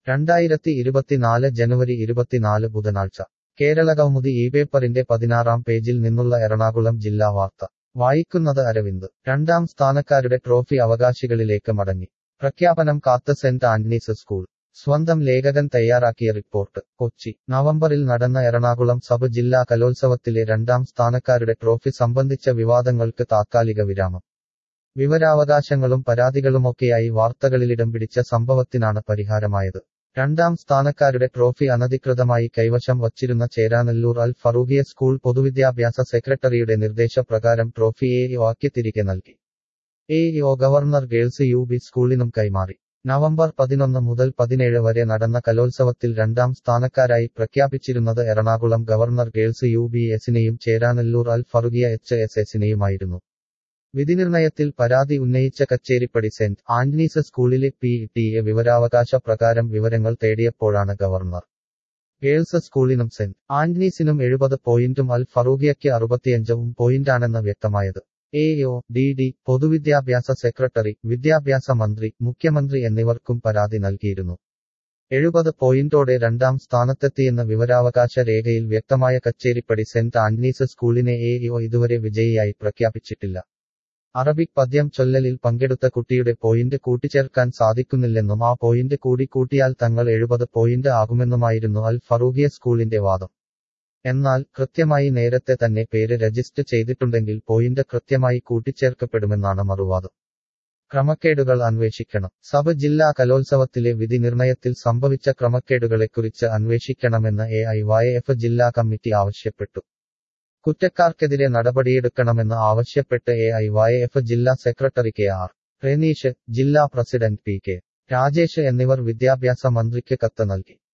രണ്ടായിരത്തി ഇരുപത്തിനാല് ജനുവരി ഇരുപത്തിനാല് ബുധനാഴ്ച കേരള കൗമുദി ഈ പേപ്പറിന്റെ പതിനാറാം പേജിൽ നിന്നുള്ള എറണാകുളം ജില്ലാ വാർത്ത വായിക്കുന്നത് അരവിന്ദ് രണ്ടാം സ്ഥാനക്കാരുടെ ട്രോഫി അവകാശികളിലേക്ക് മടങ്ങി പ്രഖ്യാപനം കാത്ത് സെന്റ് ആന്റണീസ് സ്കൂൾ സ്വന്തം ലേഖകൻ തയ്യാറാക്കിയ റിപ്പോർട്ട് കൊച്ചി നവംബറിൽ നടന്ന എറണാകുളം സബ് ജില്ലാ കലോത്സവത്തിലെ രണ്ടാം സ്ഥാനക്കാരുടെ ട്രോഫി സംബന്ധിച്ച വിവാദങ്ങൾക്ക് താത്കാലിക വിരാമം വിവരാവകാശങ്ങളും പരാതികളുമൊക്കെയായി വാർത്തകളിലിടം പിടിച്ച സംഭവത്തിനാണ് പരിഹാരമായത് രണ്ടാം സ്ഥാനക്കാരുടെ ട്രോഫി അനധികൃതമായി കൈവശം വച്ചിരുന്ന ചേരാനെല്ലൂർ അൽ ഫറൂഖിയ സ്കൂൾ പൊതുവിദ്യാഭ്യാസ സെക്രട്ടറിയുടെ നിർദ്ദേശപ്രകാരം ട്രോഫി എ ആക്കി തിരികെ നൽകി A O governor girls U B സ്കൂളിനും കൈമാറി നവംബർ പതിനൊന്ന് മുതൽ പതിനേഴ് വരെ നടന്ന കലോത്സവത്തിൽ രണ്ടാം സ്ഥാനക്കാരായി പ്രഖ്യാപിച്ചിരുന്നത് Ernakulam governor girls U B എസിനെയും ചേരാനെല്ലൂർ അൽ ഫറുഗിയ എച്ച് എസ് എസിനെയുമായിരുന്നു വിധിനിർണയത്തിൽ പരാതി ഉന്നയിച്ച കച്ചേരിപ്പടി സെന്റ് ആന്റണീസ് സ്കൂളിലെ പി ടി എ വിവരാവകാശ പ്രകാരം വിവരങ്ങൾ തേടിയപ്പോഴാണ് ഗവർണർ ഗേൾസ് സ്കൂളിനും സെന്റ് ആന്റണീസിനും എഴുപത് പോയിന്റും അൽ ഫറൂഖിയയ്ക്ക് അറുപത്തിയഞ്ചും പോയിന്റാണെന്ന് വ്യക്തമായത് എ ഒ ഡി ഡി പൊതുവിദ്യാഭ്യാസ സെക്രട്ടറി വിദ്യാഭ്യാസ മന്ത്രി മുഖ്യമന്ത്രി എന്നിവർക്കും പരാതി നൽകിയിരുന്നു എഴുപത് പോയിന്റോടെ രണ്ടാം സ്ഥാനത്തെത്തിയെന്ന വിവരാവകാശ രേഖയിൽ വ്യക്തമായ കച്ചേരിപ്പടി സെന്റ് ആന്റണീസ് സ്കൂളിനെ എ ഒ ഇതുവരെ വിജയിയായി പ്രഖ്യാപിച്ചിട്ടില്ല അറബിക് പദ്യം ചൊല്ലലിൽ പങ്കെടുത്ത കുട്ടിയുടെ പോയിന്റ് കൂട്ടിച്ചേർക്കാൻ സാധിക്കുന്നില്ലെന്നും ആ പോയിന്റ് കൂടി കൂട്ടിയാൽ തങ്ങൾ എഴുപത് പോയിന്റ് ആകുമെന്നുമായിരുന്നു അൽ ഫറൂഖിയ സ്കൂളിന്റെ വാദം എന്നാൽ കൃത്യമായി നേരത്തെ തന്നെ പേര് രജിസ്റ്റർ ചെയ്തിട്ടുണ്ടെങ്കിൽ പോയിന്റ് കൃത്യമായി കൂട്ടിച്ചേർക്കപ്പെടുമെന്നാണ് മറുവാദം ക്രമക്കേടുകൾ അന്വേഷിക്കണം സബ് ജില്ലാ കലോത്സവത്തിലെ വിധി നിർണയത്തിൽ സംഭവിച്ച ക്രമക്കേടുകളെക്കുറിച്ച് അന്വേഷിക്കണമെന്ന് എ ഐ വൈ എഫ് ജില്ലാ കമ്മിറ്റി ആവശ്യപ്പെട്ടു കുറ്റക്കാർക്കെതിരെ നടപടിയെടുക്കണമെന്ന് ആവശ്യപ്പെട്ട് എ ഐ വൈ എഫ് ജില്ലാ സെക്രട്ടറി കെ ആർ റെനീഷ് ജില്ലാ പ്രസിഡന്റ് പി കെ രാജേഷ് എന്നിവർ വിദ്യാഭ്യാസ മന്ത്രിക്ക് കത്ത് നൽകി